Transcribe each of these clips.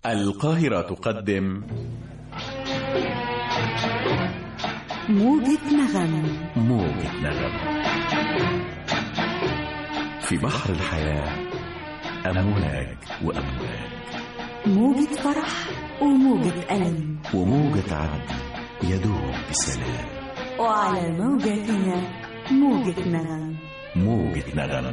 القاهرة تقدم موجة نغم موجة نغم في بحر الحياة أمواج وأمواج موجة فرح وموجة ألم وموجة عدل يدوم بسلام وعلى موجتنا موجة نغم موجة نغم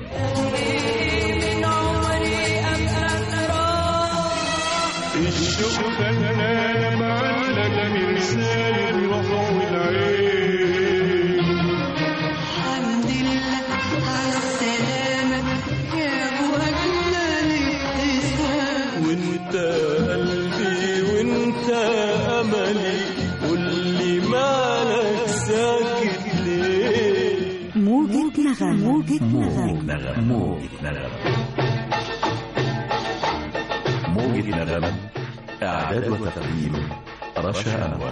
الشوق فنان معلق مرسال الروح والعين الحمد لله على السلامة يا أبو أجمل ابتسام وانت قلبي وانت املي قولي مالك ساكت ليه موجة نغم موجة موجة نغم نغم موجة نغم موجة نغم إعداد وتقديم رشا أنور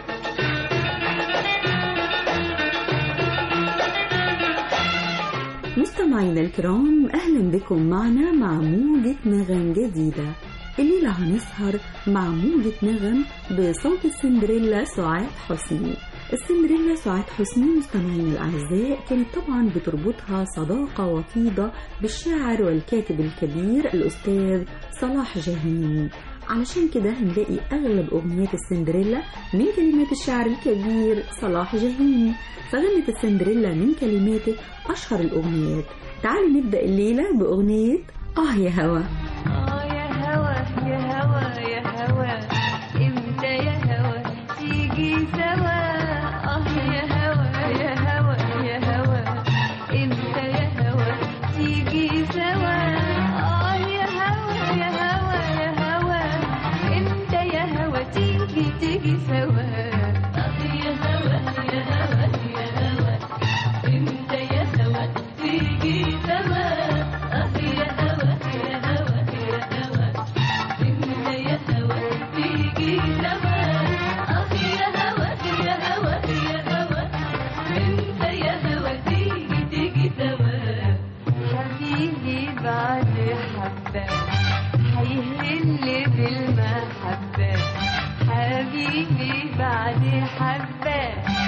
مستمعينا الكرام أهلا بكم معنا مع موجة نغم جديدة الليلة هنسهر مع موجة نغم بصوت السندريلا سعاد حسني السندريلا سعاد حسني مستمعينا الأعزاء كانت طبعا بتربطها صداقة وطيدة بالشاعر والكاتب الكبير الأستاذ صلاح جاهين علشان كده هنلاقي أغلب أغنيات السندريلا من كلمات الشاعر الكبير صلاح جاهين فغنت السندريلا من كلماته أشهر الأغنيات تعالوا نبدأ الليلة بأغنية آه يا هوا آه يا هوا يا هوا يا هوا إمتى يا هوا تيجي سوا آه يا هوا يا هوا يا هوا إمتى يا هوا تيجي سوا آه يا هوا يا هوا يا هوا إمتى يا هوا تيجي تيجي سوا آه يا هوا يا هوا يا هوا إمتى يا هوا تيجي سوا آه يا هوا يا هوا يا هوا إمتى يا هوا تيجي سوا آه يا هوا يا هوا يا هوا إمتى يا هوا تيجي تيجي سوا حبيبي بعد حبة هيهل بالمحبة حبيبي بعد حبة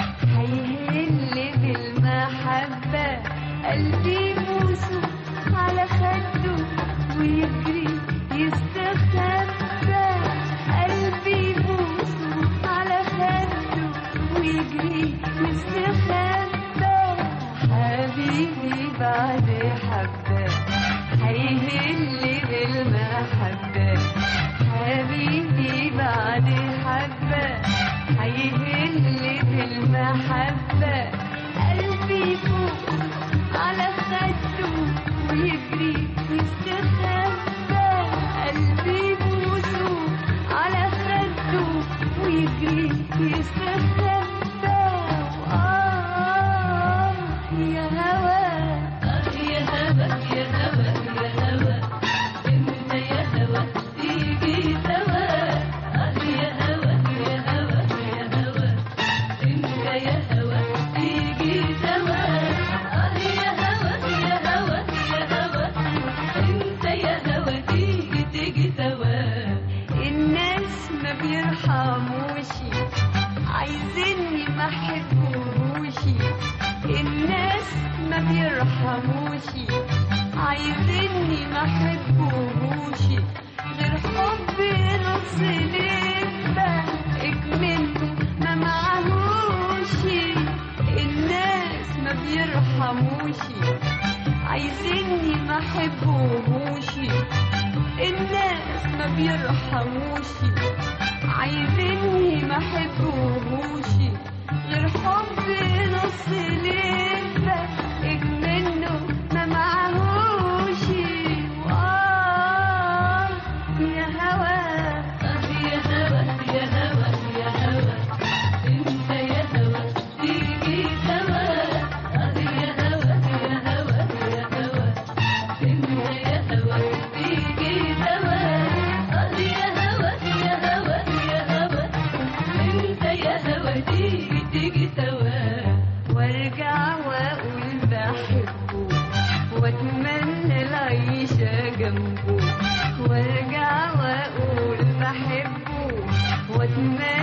هيهل بالمحبة قلبي بوسه على خده ويجري يستخبى قلبي بوسه على خده ويجري يستخبى حبيبي بعد حبة هيهل بالمحبة حبيبي بعد حبة هيهل بالمحبة قلبي فوق على خده ويجري يستخبى قلبي بوسه على خده ويجري يستخبى آه يا هوا آه يا هوا يا هوا يا هوا إمتى يا هوا تيجي سوا آه يا هوا يا هوا يا هوا إمتى يا هوا تيجي سوا آه يا هوا يا هوا يا هوا إمتى يا هوا تيجي تيجي سوا الناس ما بيرحموش عايزيني ما احبوش الناس ما بيرحموش عايزيني ما احبوش غير حب نص لبة اكمله ما معهوش الناس ما بيرحموش عايزيني ما احبوش الناس ما بيرحموش عايزيني ما احبوش غير حب نص لبة اجمله ما معهوش وآه يا هوا آه يا هوا يا هوا يا هوا انت يا هوا تيجي سوا آه يا هوا يا هوا يا هوا انت يا هوا تيجي سوا آه يا هوا يا هوا يا هوا انت يا هوا تيجي تيجي سوا وارجع واقول بحبه واتمنى العيشة جنبه وارجع واقول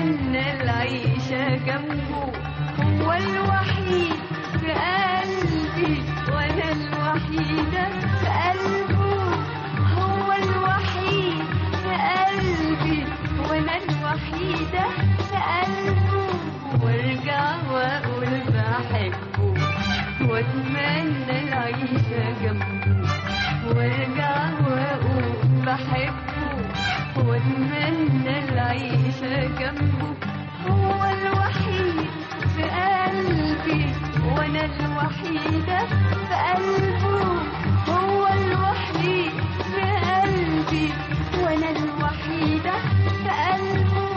واتمنى العيشة جنبه هو الوحيد في قلبي وانا الوحيدة في قلبه هو الوحيد في قلبي وانا الوحيدة في قلبه وارجع واقول بحبه واتمنى العيشة جنبه وارجع واقول بحبه واتمنى العيشة جنبه هو الوحيد في قلبي وانا الوحيدة في قلبه هو الوحيد في قلبي وانا الوحيدة في قلبه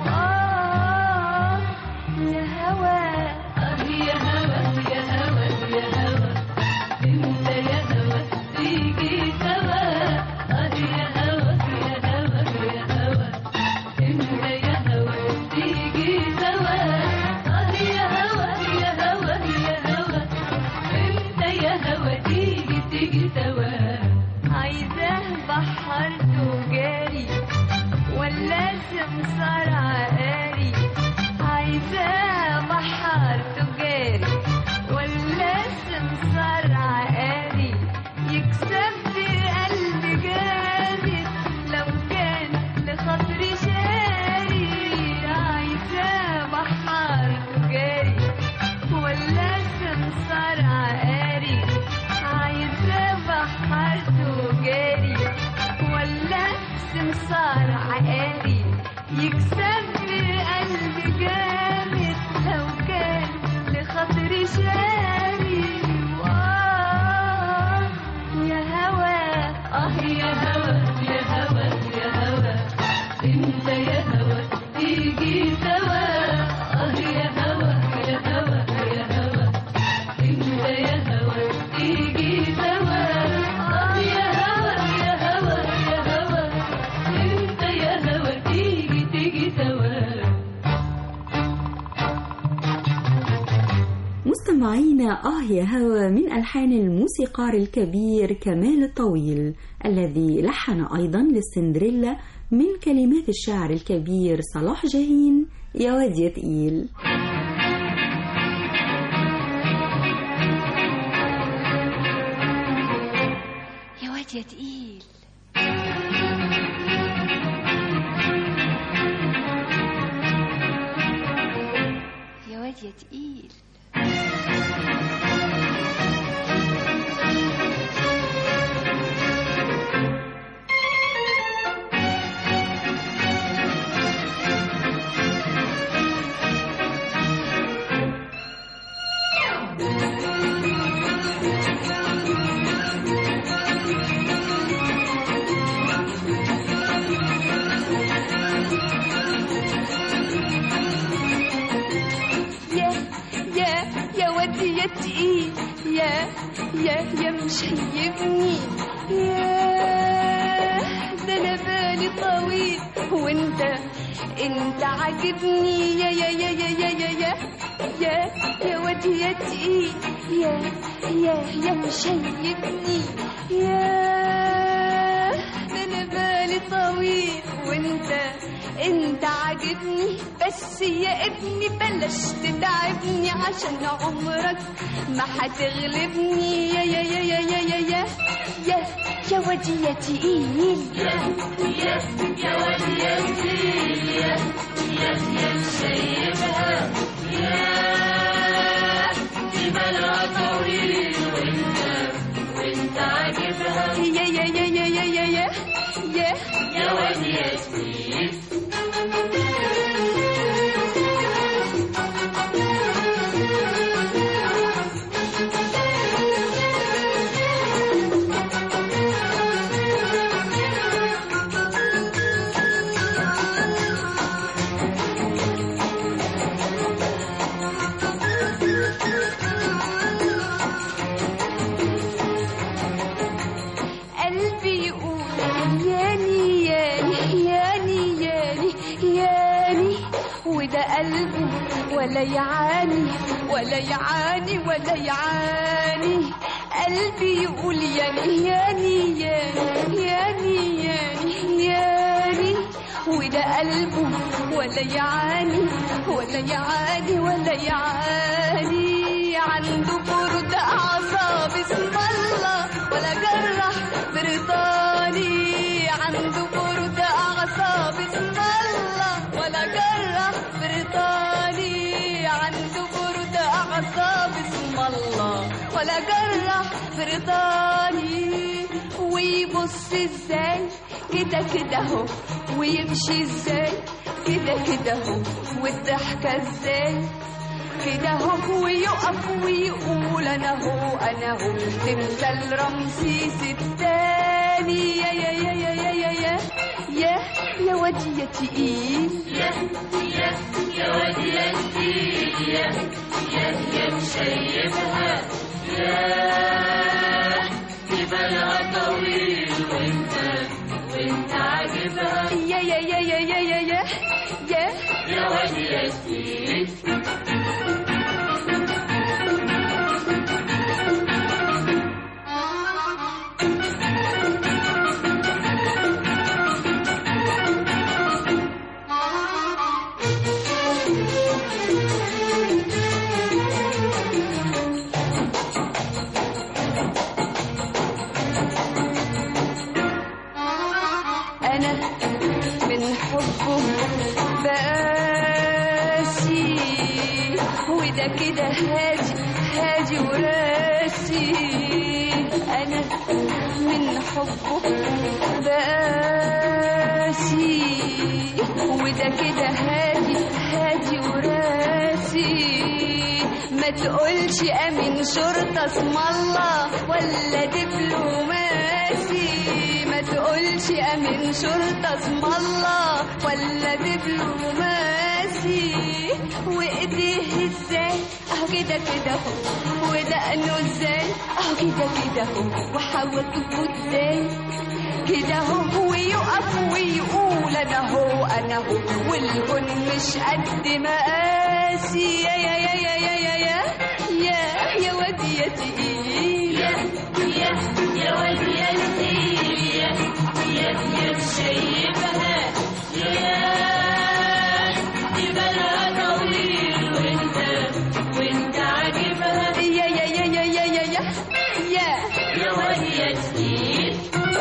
آه يا هوا آه يا هوا يا هوا يا هوا انت يا هوا تيجي سوا آه يا هوا يا هوا يا هوا انت يا هوا تيجي سوا آه يا هوا يا هوا يا هوا انت يا هوا تيجي تيجي سوا عايزاه بحر تجاري ولا سمسار عقاري عايزاه بحر تجاري ولا سمسار عقاري يكسب لي قلب جامد لو كان لخاطري شاري عايزاه بحر تجاري ولا سمسار عقاري عايزاه بحر تجاري ولا سمسار عقاري يكسب لي قلب جامد لو كان لخاطري شاري وآه يا هوا اه يا هوا يا هوا يا هوا انت يا هوا تيجي سوا اه يا هوا يا هوا يا هوا انت يا هوا تيجي سوا اه يا هوا يا هوا يا هوا انت يا هوا تيجي تيجي سوا مستمعينا آه يا هوى من ألحان الموسيقار الكبير كمال الطويل الذي لحن أيضا للسندريلا من كلمات الشاعر الكبير صلاح جاهين يا واد يا تقيل يا واد يا تقيل يا واد يا تقيل يا يا يا ودي يا تقيل يا يا يا مشيبني يا ده انا بالي طويل وانت انت عاجبني يا يا يا يا يا يا يا يا يا ودي يا تقيل يا يا يا مشيبني يا ده انا بالي طويل وانت انت عاجبني بس يا ابني بلاش تتعبني عشان عمرك ما هتغلبني يا يا يا يا يا يا يا يا يا ودي يا تقيل يا يا يا ودي يا تقيل يا يا يا شايبها يا دي بالها طويل وانت وانت عاجبها يا يا يا يا يا يا يا يا يا ودي يا تقيل قلبي يقول ياني ياني ياني ياني ياني وده قلبه ولا يعاني ولا يعاني ولا يعاني قلبي يقول ياني ياني ياني ياني ياني ياني وده قلبه ولا يعاني ولا يعاني ولا يعاني عنده برد أعصاب اسم الله ولا جرح بريطاني عنده برد أعصاب اسم الله ولا جرح بريطاني عنده برد أعصاب اسم الله ولا جرح بريطاني ويبص ازاي كده كده اهو ويمشي ازاي كده كده اهو والضحكة ازاي كده اهو ويقف ويقول انا هو انا هو تمثال رمسيس التاني يا يا يا يا يا يا يا يا يا واد يا تقيل يا يا يا يا يا يا يا يا انا من حبه بقاسي وده كده هادي هادي وراسي انا من حبه بقاسي وده كده هادي هادي وراسي ما تقولش امين شرطة اسم الله ولا دبلوماسي ما تقولش امين شرطة اسم الله ولا دبلوماسي وايديه ازاي اهو كده كده اهو ودقنه ازاي اهو كده كده اهو وحواجبه ازاي كده هو ويقف ويقول انا هو انا هو والكون مش قد مقاسي يا يا يا يا يا يا يا يا يا وادي يا تقيل يا يا يا وادي يا تقيل يا يا يا مشيبها يا جبلها طويل وانت وانت عاجبها يا يا يا يا يا يا يا يا يا وادي يا تقيل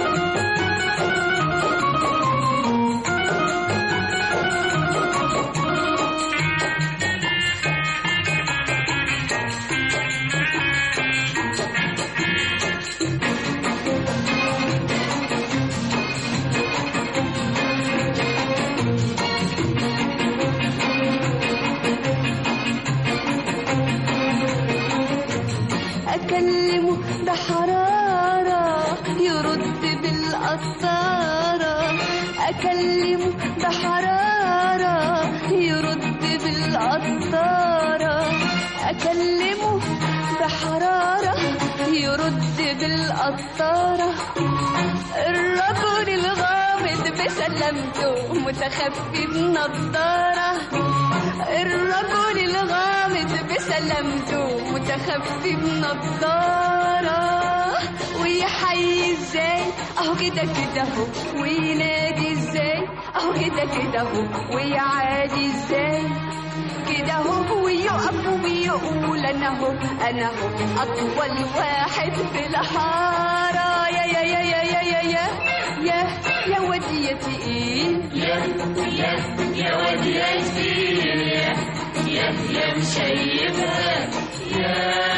أكلمه بحرارة يرد بالقطارة أكلمه بحرارة يرد بالقطارة أكلمه بحرارة يرد بالقطارة الرجل الغامض بسلامته متخفي بنضارة الرجل الغامض بسلامته متخفي بنضارة ويحيي ازاي اهو كده كده اهو وينادي ازاي اهو كده كده اهو ويعادي ازاي كده اهو ويقف ويقول انا هو انا هو اطول واحد في الحاره يا يا يا يا يا يا يا يا يا ودي يا تقيل يا يا يا ودي يا تقيل يا يا يا مشيبها يا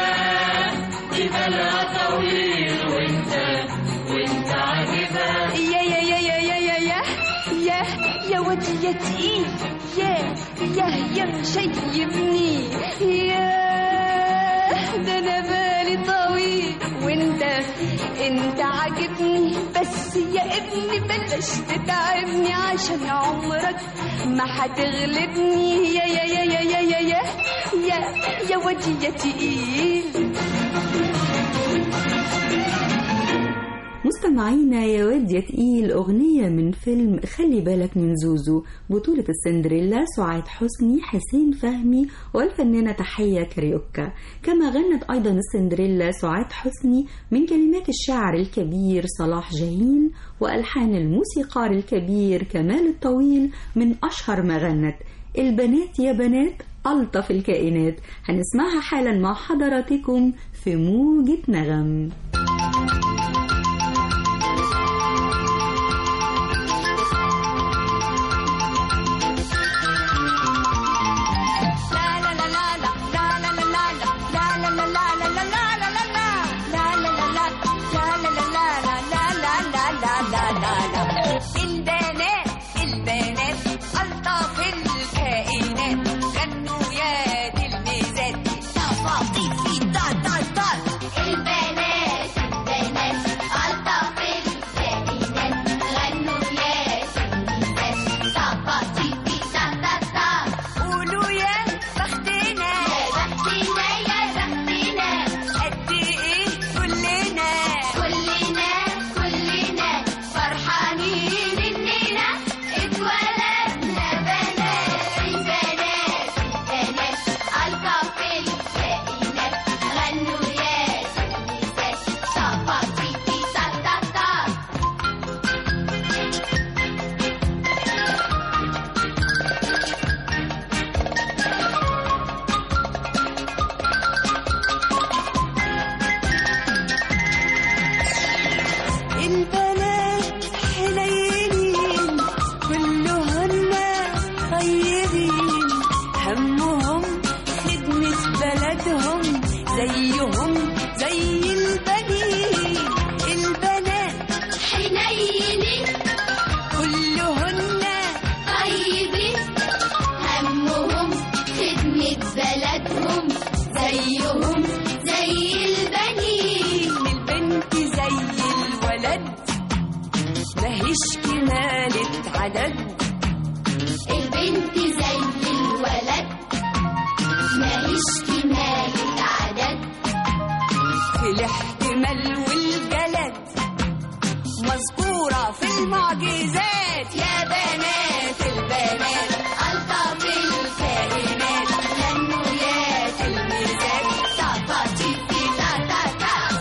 جبلها طويل وانت وانت عاجبها يا يا يا يا يا يا يا يا يا ودي يا تقيل يا يا يا مشيبني يا ده انا بالي طويل وانت انت عاجبني بس يا ابني بلاش تتعبني عشان عمرك ما هتغلبني يا يا يا يا يا يا يا يا يا ودي يا تقيل مستمعينا يا واد يا تقيل أغنية من فيلم خلي بالك من زوزو بطولة السندريلا سعاد حسني حسين فهمي والفنانة تحية كاريوكا كما غنت أيضا السندريلا سعاد حسني من كلمات الشاعر الكبير صلاح جاهين وألحان الموسيقار الكبير كمال الطويل من أشهر ما غنت البنات يا بنات ألطف الكائنات هنسمعها حالا مع حضراتكم في موجة نغم البنات البنات ألطف الكائنات غنوا يا تلميذات تفاطيف في تا تا تا البنات البنات ألطف الكائنات غنوا يا تلميذات طبطيبي تا تا تا قولوا يا بختنا يا بختنا يا بختنا قد إيه كلنا كلنا كلنا فرحانين إننا اتولدنا بنات البنات البنات ألطف الكائنات غنوا يا تلميذات طبطيبي تا تا تا البنات حنينين كلهن طيبين همهم خدمة بلدهم زيهم زي البنين البنات حنينين كلهن طيبين همهم خدمة بلدهم زيهم زي البنين البنت زي الولد ماهيش كمالة عدد البنت زي الولد ماهيش كمالة عدد في الاحتمال والجلد مذكورة في المعجزات يا بنات البنات ألطف الكائنات غنوا يا تلميذات طبطيبي تا تا تا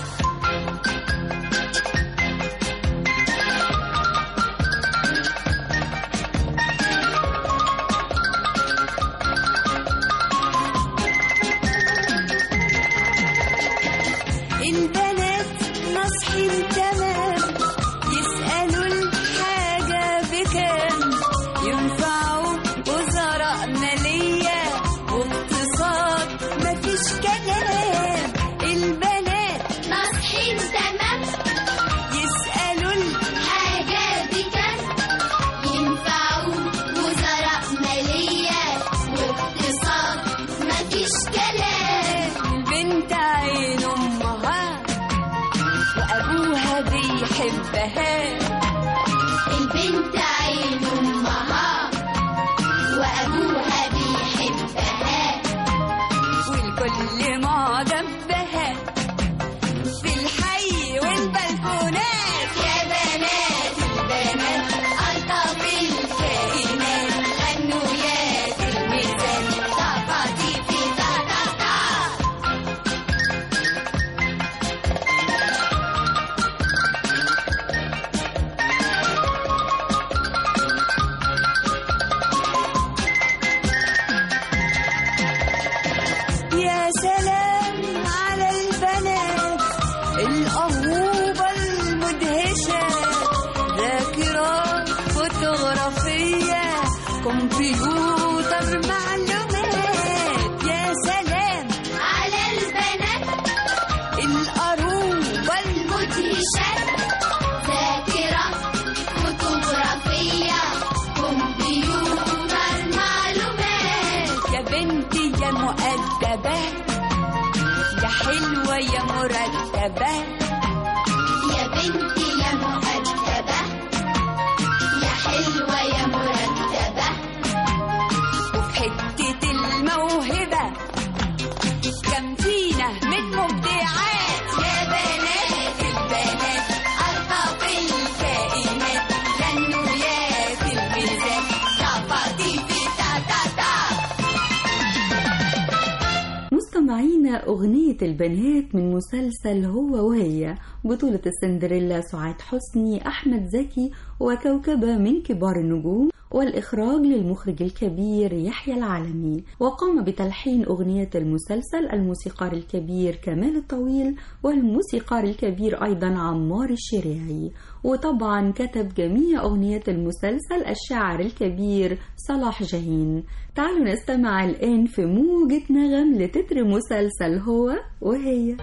البنات ناصحين تمام يسألوا الحاجة بكام ينفعوا وزراء مالية واقتصاد مفيش كلام البنات ناصحين تمام يسألوا حاجة بكم ينفعوا وزراء مالية واقتصاد مفيش كلام البنت عين أمها وأبوها بيحبها البنت عين أمها وأبوها بيحبها والكل معجب بها في الحي والبلكونات يا بنات البنات ألطف الكائنات غنوا يا تلميذات طبطيبي تا تا تا يا سلام على البنات الأهوبة المدهشة ذاكرة فوتوغرافية كمبيوتر معلومات يا سلام على البنات الأروبة مدهشات ذاكرة فوتوغرافية كمبيوتر معلومات يا بنتي يا مؤدبة يا حلوة يا مرتبة يا بنتي يا مؤدبة يا حلوة يا مرتبة وفي حتة الموهبة كم فينا من مبدعات يا بنات البنات ألطف أغنية البنات من مسلسل هو وهي بطولة السندريلا سعاد حسني أحمد زكي وكوكبة من كبار النجوم والإخراج للمخرج الكبير يحيى العالمي وقام بتلحين أغنية المسلسل الموسيقار الكبير كمال الطويل والموسيقار الكبير أيضا عمار الشريعي وطبعا كتب جميع أغنية المسلسل الشاعر الكبير صلاح جاهين تعالوا نستمع الآن في موجة نغم لتتر مسلسل هو وهي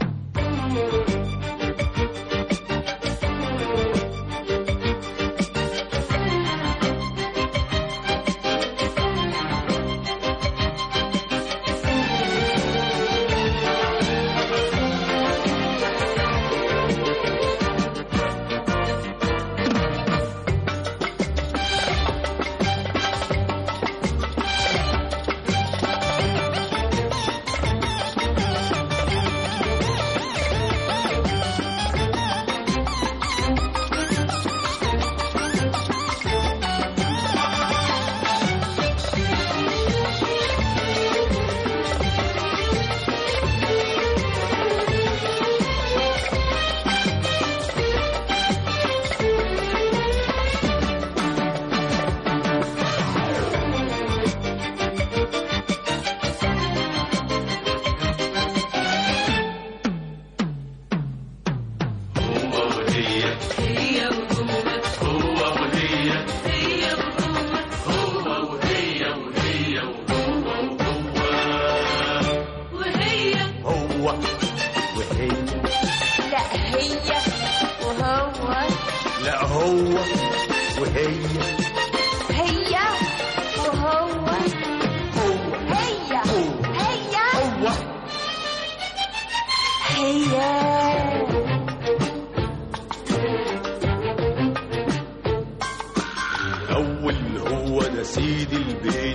هو وهي لا هي وهو لا هو وهي هي وهو هو هي هي هو هي الأول هو ده سيد البيت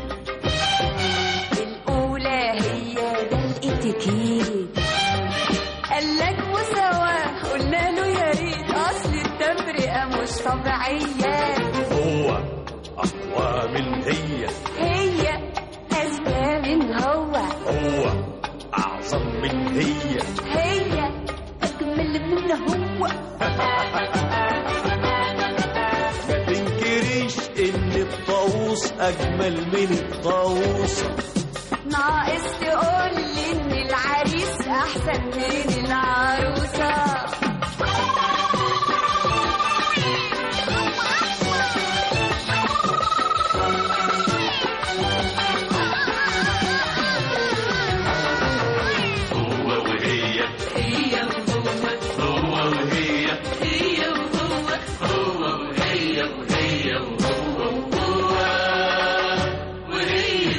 الأولى هي ده الاتيكيت قالك مساواة قلنا له يا ريت أصل التفرقة مش طبيعية هو أقوى من هي هي أذكى من هو هو أعظم من هي هي أجمل من هو ما تنكريش إن الطاووس أجمل من الطاووسة ناقص تقولي إن العريس أحسن من العروسة هو وهي هي وهو هو وهي هي وهو هو وهي وهي وهو وهو وهي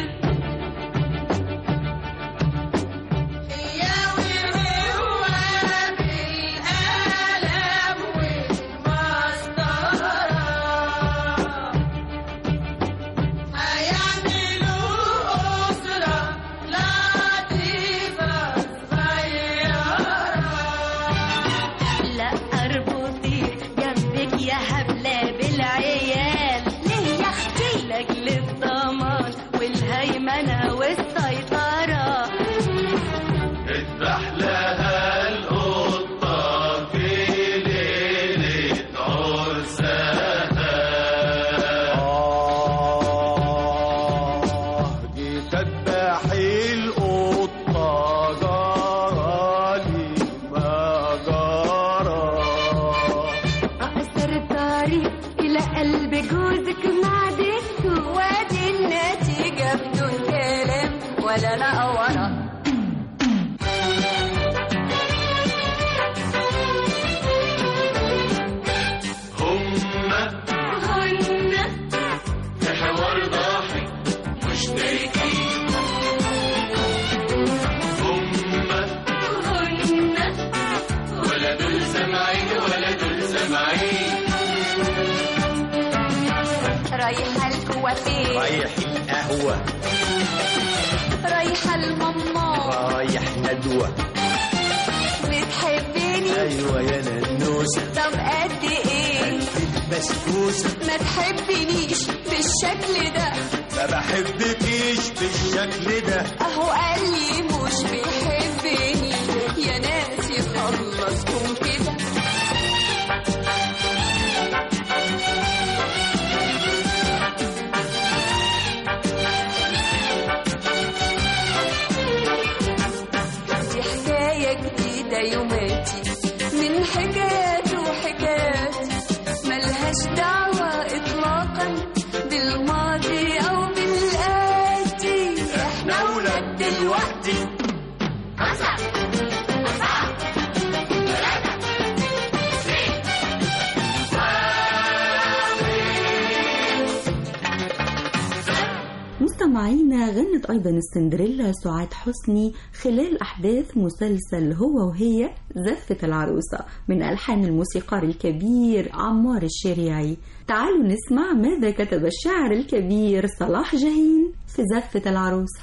لا اربطي جنبك يا هبلة بالعيال ليه يا اختي لاجل الضمان والهيمنة والسيطرة اذبح لها القطة في ليلة عرسها آه جيت اذبح القطة جرالي ما جرى أقصر الطريق إلى قلب جوزك معدك وادي النتيجة بدون كلام ولا لا ورا هما هن في حوار ضاحك مشتركين هما هن ولا دول سامعين ولا دول سامعين رايحة الكوافير رايح القهوة رايحة الماما رايح ندوة بتحبني أيوة يا ننوسة طب قد ايه بسبوسة ما تحبنيش بالشكل ده ما بحبكيش بالشكل ده اهو قال لي مش بيحبني بالماضي أو بالآتي احنا ولاد دلوقتي مستمعينا غنت أيضا السندريلا سعاد حسني خلال أحداث مسلسل هو وهي زفة العروسة من ألحان الموسيقار الكبير عمار الشريعي تعالوا نسمع ماذا كتب الشاعر الكبير صلاح جاهين في زفة العروسة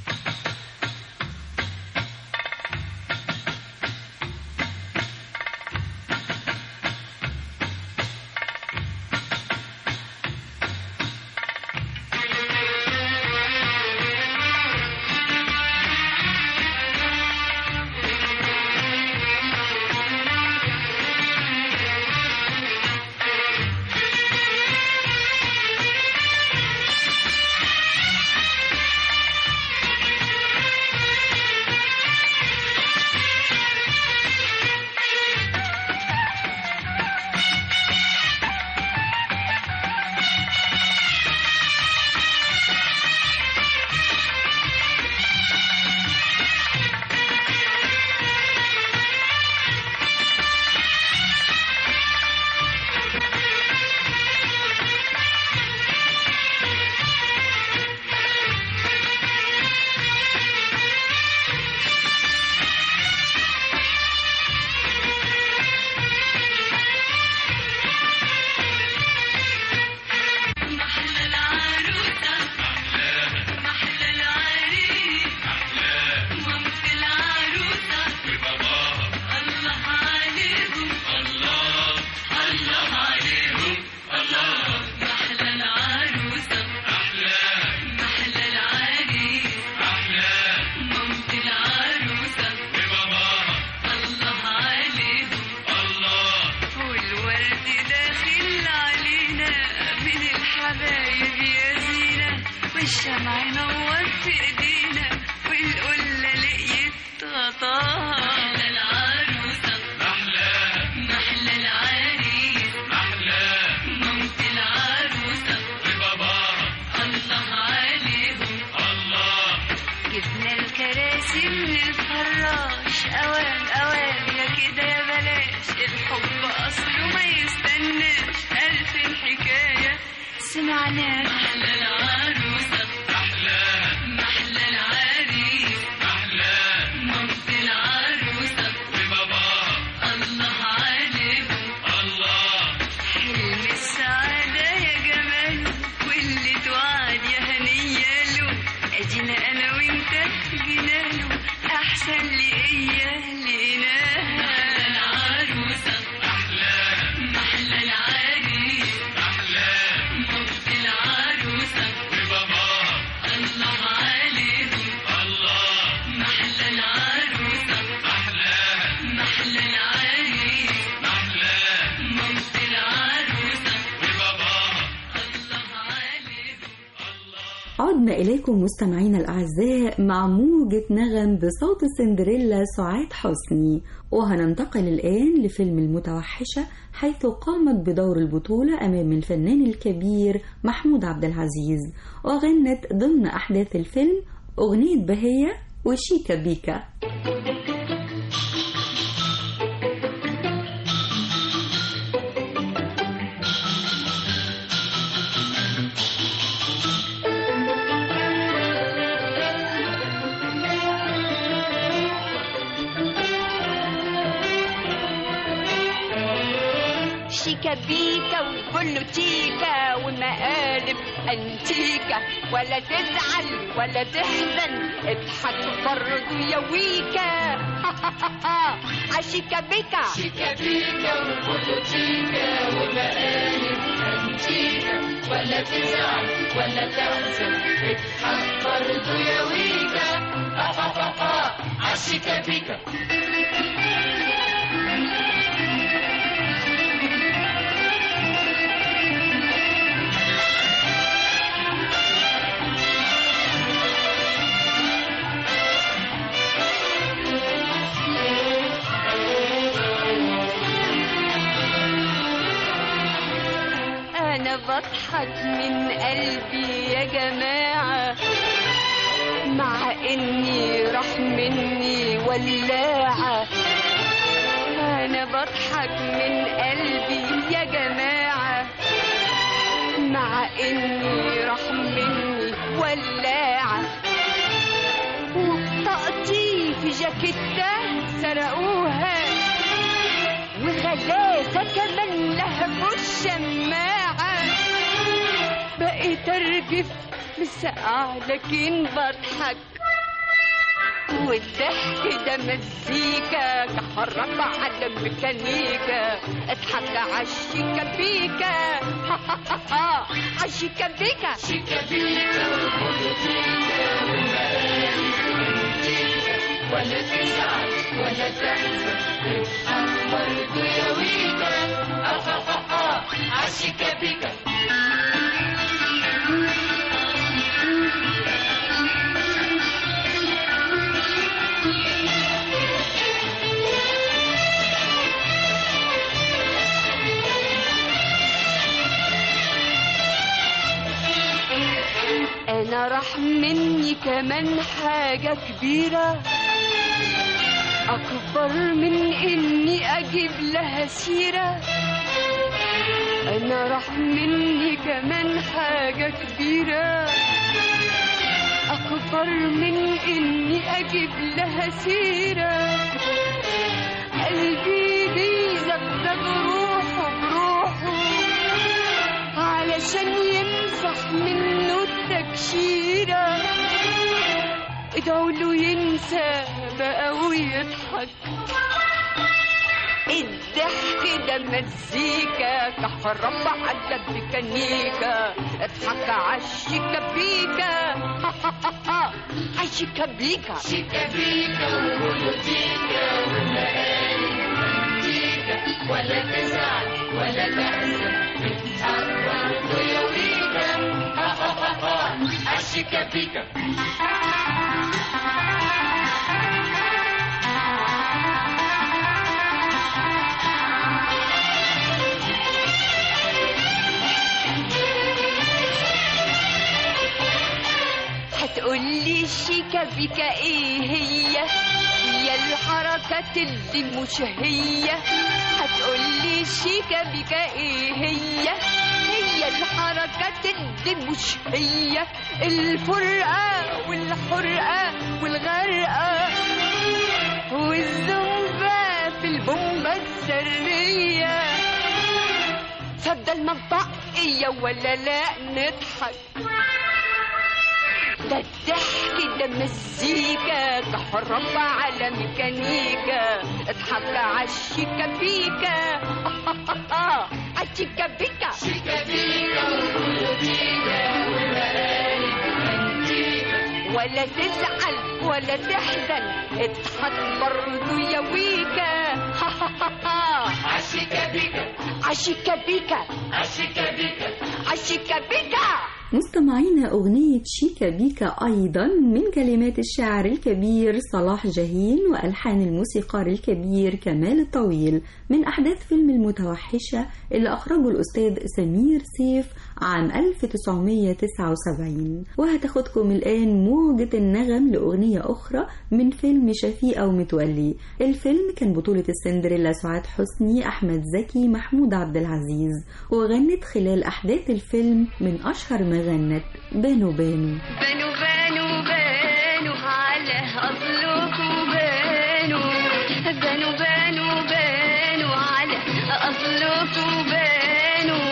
محلى العروسة محلى العريس مامة العروسة الله عليهم الله الله عليهم الله محلى العروسة محلى العريس مامة العروسة الله عليهم والورد داخل علينا من الحبايب يا زينة والشمع نور في ايدينا والقلة لقيت غطاها محلى العروسة محلى العريس مامة العروسة الله عليهم جبنا الكراسي من الفراش اوان اوان يا كده يا بلاش الحب اصله ما يستناش الف حكايه سمعناها محلى العروسه محلى العريس مامة العروسه الله عليهم حلم السعادة يا جماله واللي توعد يا هنياله ادينا انا وانت جناله احسن لقيا لقيناها العروسة محلى العريس مامة العروسة الله عليهم محلى العروسة محلى العريس مامة العروسة الله عليهم عدنا إليكم مستمعينا الأعزاء مع موجة نغم بصوت سندريلا سعاد حسني وهننتقل الآن لفيلم المتوحشة حيث قامت بدور البطولة أمام الفنان الكبير محمود عبد العزيز وغنت ضمن أحداث الفيلم أغنية بهية وشيكا بيكا شيكا بيكا وبولوتيكا ومقالب انتيكا ولا تزعل ولا تحزن اضحك برضو يا ويكا عشيكا بيكا شيكا بيكا وبولوتيكا ومقالب أنتيكا ولا تزعل ولا تحزن اضحك برضو يا ويكا عالشيكا بيكا انا بضحك من قلبي يا جماعة مع اني راح مني ولاعة انا بضحك من قلبي يا جماعة مع اني راح مني ولاعة وطاقتي في جاكيتة سرقوها وغلاسة كمان لهبوا الشماعة بقيت ارجف مسقع لكن بضحك والضحك ده مزيكا كهرب على الميكانيكا اضحك عالشيكا بيكا عالشيكا بيكا شيكابيكا وبولوتيكا والمقالب ولا تزعل ولا تحزن اضحك برضه يا ويكا عالشيكابيكا انا راح مني كمان حاجة كبيرة اكبر من اني اجيب لها سيرة انا راح مني كمان حاجة كبيرة اكبر من اني اجيب لها سيرة قلبي بيزبد روحه بروحه علشان يمسح منه التكشيرة ادعوا له ينسى بقى ويضحك الضحك ده مزيكا كهرب على الميكانيكا اضحك عالشيكا بيكا عالشيكا بيكا شيكابيكا وبولوتيكا والمقالب والمنتيكا ولا تزعل ولا تحزن اضحك برضه يا ويكا عالشيكابيكا هتقولي شيكا بيكا ايه هي هي الحركات اللي مش هي هتقولي شيكا بيكا ايه هي هي الحركات اللي مش هي الفرقة والحرقة والغرقة والزنبة في البومبة السرية فبدل ما نطقية ولا لا نضحك ده الضحك ده مزيكا كهرب على ميكانيكا اضحك عالشيكا بيكا عالشيكا بيكا شيكابيكا وبولوتيكا والمقالب والمنتيكا ولا تزعل ولا تحزن اضحك برضو يا ويكا عالشيكابيكا عالشيكا بيكا عالشيكابيكا عالشيكا بيكا مستمعينا أغنية شيكا بيكا أيضا من كلمات الشاعر الكبير صلاح جاهين وألحان الموسيقار الكبير كمال الطويل من أحداث فيلم المتوحشة اللي أخرجه الأستاذ سمير سيف عام 1979 وهتاخدكم الآن موجة النغم لأغنية أخرى من فيلم شفيقة ومتولي الفيلم كان بطولة السندريلا سعاد حسني أحمد زكي محمود عبد العزيز وغنت خلال أحداث الفيلم من أشهر ما غنت بانو بانو بانوا بانوا بانوا على أصلكم بانوا بانوا بانوا بانوا على أصلكم بانوا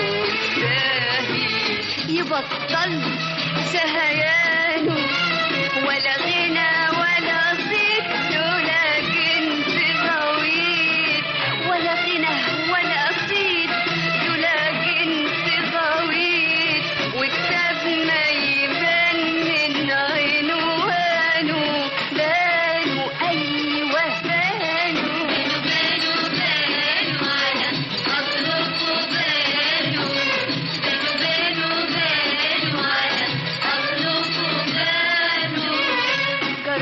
باهي يبطل سهيانه ولا غنى ولا صيت ولا جنس طويل ولا غنى ولا صيت ولا جنس طويل والكتاب ما يبان من عنوانه بانوا أيوة بانوا بانوا بانوا على أصلكم بانوا بانوا بانوا على أصلكم بانوا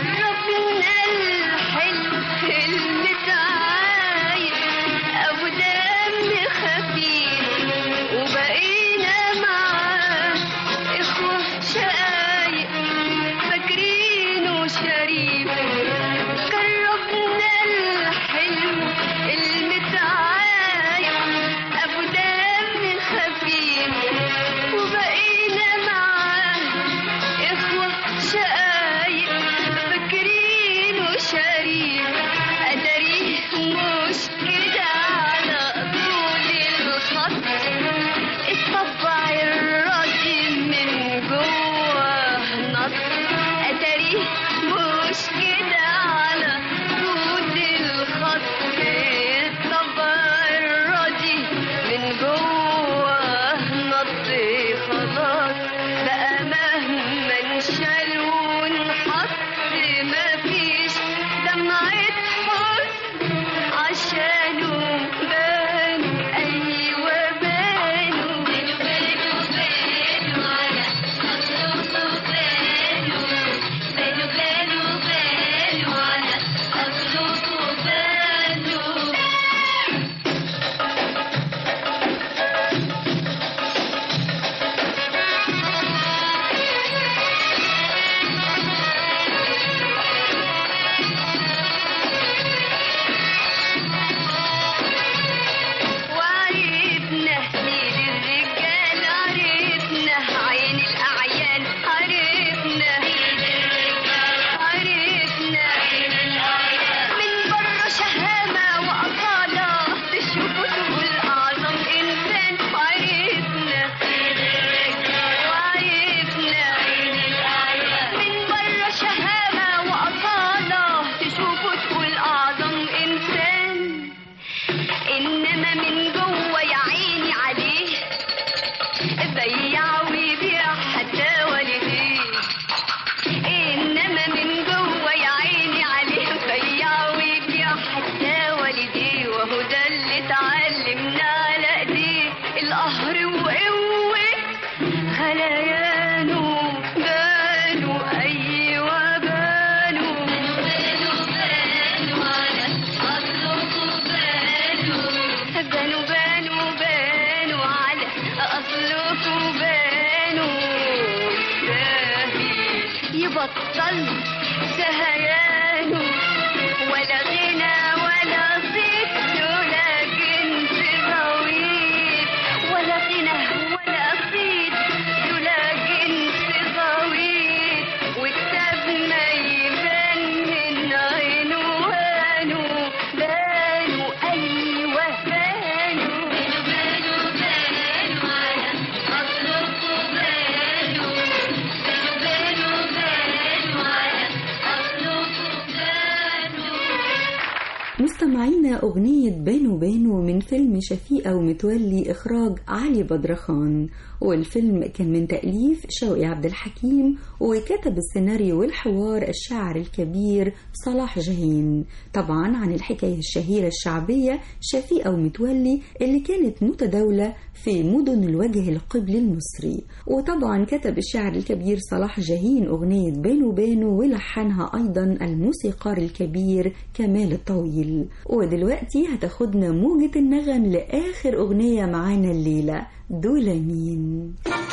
بطل سهيانه ولا غنى ولا صيت ولا جنس غويط ولا غنى ولا صيت ولا جنس غويط وكتابنا يبان من عنوانه بانوا أيوة بانوا بانوا بانوا على أصلكم بانوا بانوا بانوا على أصلكم بانوا مستمعينا أغنية بانو بانو من فيلم شفيقة ومتولي إخراج علي بدرخان والفيلم كان من تأليف شوقي عبد الحكيم وكتب السيناريو والحوار الشاعر الكبير صلاح جاهين طبعا عن الحكاية الشهيرة الشعبية شفيقة ومتولي اللي كانت متداولة في مدن الوجه القبلي المصري وطبعا كتب الشاعر الكبير صلاح جاهين أغنية بانو بانو ولحنها أيضا الموسيقار الكبير كمال الطويل ودلوقتي هتاخدنا موجة النغم لآخر أغنية معانا الليلة دول مين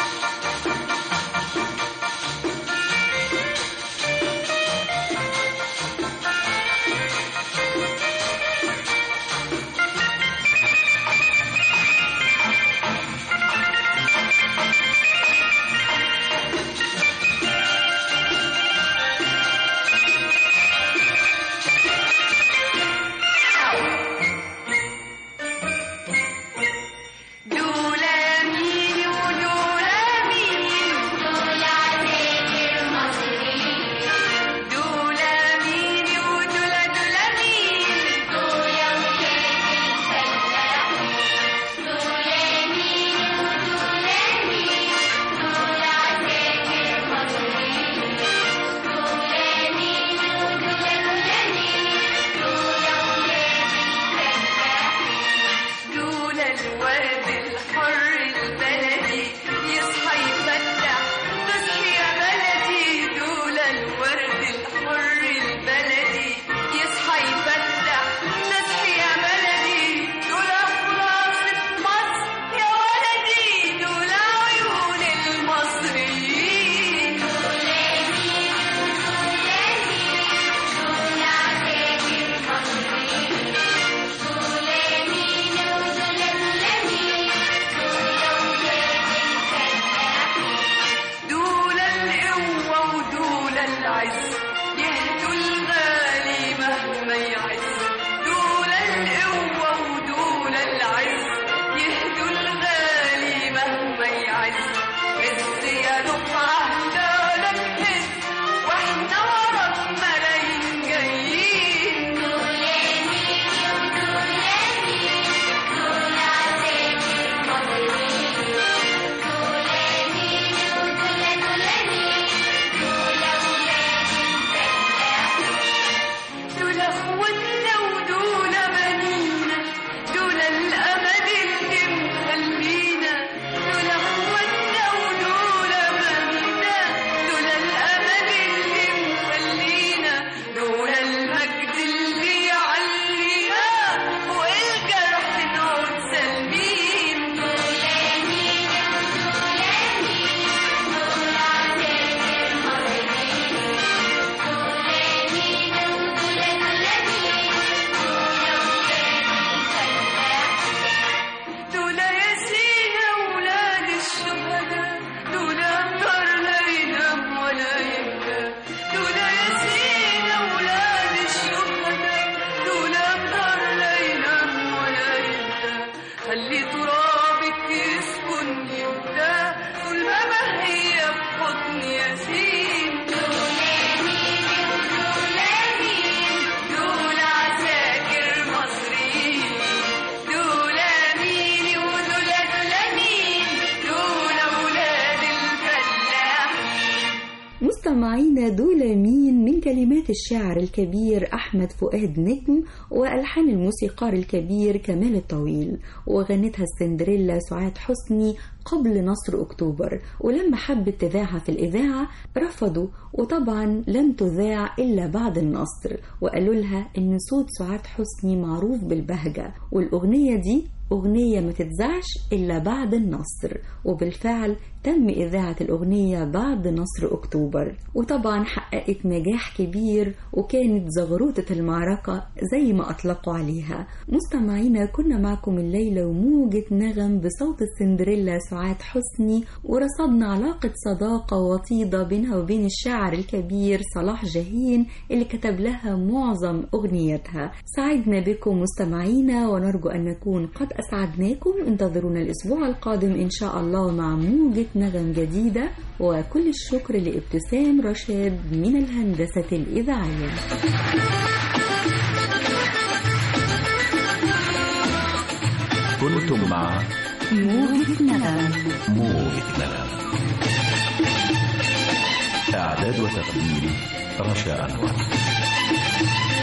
دولا مين ودولا مين دولا عساكر مصريين دولا مين ودولا دولا مين دولا ولاد الفلاحين دولا مين ودولا مين دولا عساكر مصريين دولا مين ودولا دولا مين دولا ولاد الفلاحين دول الورد الحر البلدي يصحى يفتح تصحي يا بلدي دول الورد الحر البلدي يصحى يفتح تصحي يا بلدي دول خلاصة مصر يا ولدي دول عيون المصريين دول دول عساكر مصريين دول القوة ودول العز يهدوا الغالي مهما يعز دول القوة ودول العز يهدوا الغالي مهما يعز هز يا دفعة لا لا نهز واحنا ورا ملايين جايين دول مين ودول مين دول عساكر مصريين دول اخواتنا ودول بنينا دول الامل اللي مخلينا دول اخواتنا ودول بنينا دول الامل اللي مخلينا دول المجد اللي يعلينا والجرح نعود سالمين دول مين دول مين دول عساكر مصريين دول ياسين أولاد الشهداء دول أمطار لا ينام ولا يهدى دول ياسين أولاد الشهداء دول أمطار لا ينام ولا يهدى خلي ترابك يسكن يهدى طول ما هي في حضن ياسين دول مين ودول مين دول عساكر مصريين دول مين ودول دول مين دول أولاد الفلاحين مستمعينا دول مين من كلمات الشاعر الكبير أحمد فؤاد نجم وألحان الموسيقار الكبير كمال الطويل وغنتها السندريلا سعاد حسني قبل نصر أكتوبر ولما حبت تذاعها في الإذاعة رفضوا وطبعا لم تذاع إلا بعد النصر وقالوا لها إن صوت سعاد حسني معروف بالبهجة والأغنية دي أغنية ما تتذاعش إلا بعد النصر وبالفعل تم إذاعة الأغنية بعد نصر أكتوبر وطبعا حققت نجاح كبير وكانت زغروطة المعركة زي ما أطلقوا عليها مستمعينا كنا معكم الليلة وموجة نغم بصوت السندريلا سعاد حسني ورصدنا علاقة صداقة وطيدة بينها وبين الشاعر الكبير صلاح جاهين اللي كتب لها معظم أغنياتها سعدنا بكم مستمعينا ونرجو أن نكون قد أسعدناكم انتظرونا الأسبوع القادم إن شاء الله مع موجة نغم جديدة وكل الشكر لابتسام رشاد من الهندسة الإذاعية كنتم مع موجة نغم موجة نغم إعداد وتقديم رشا أنور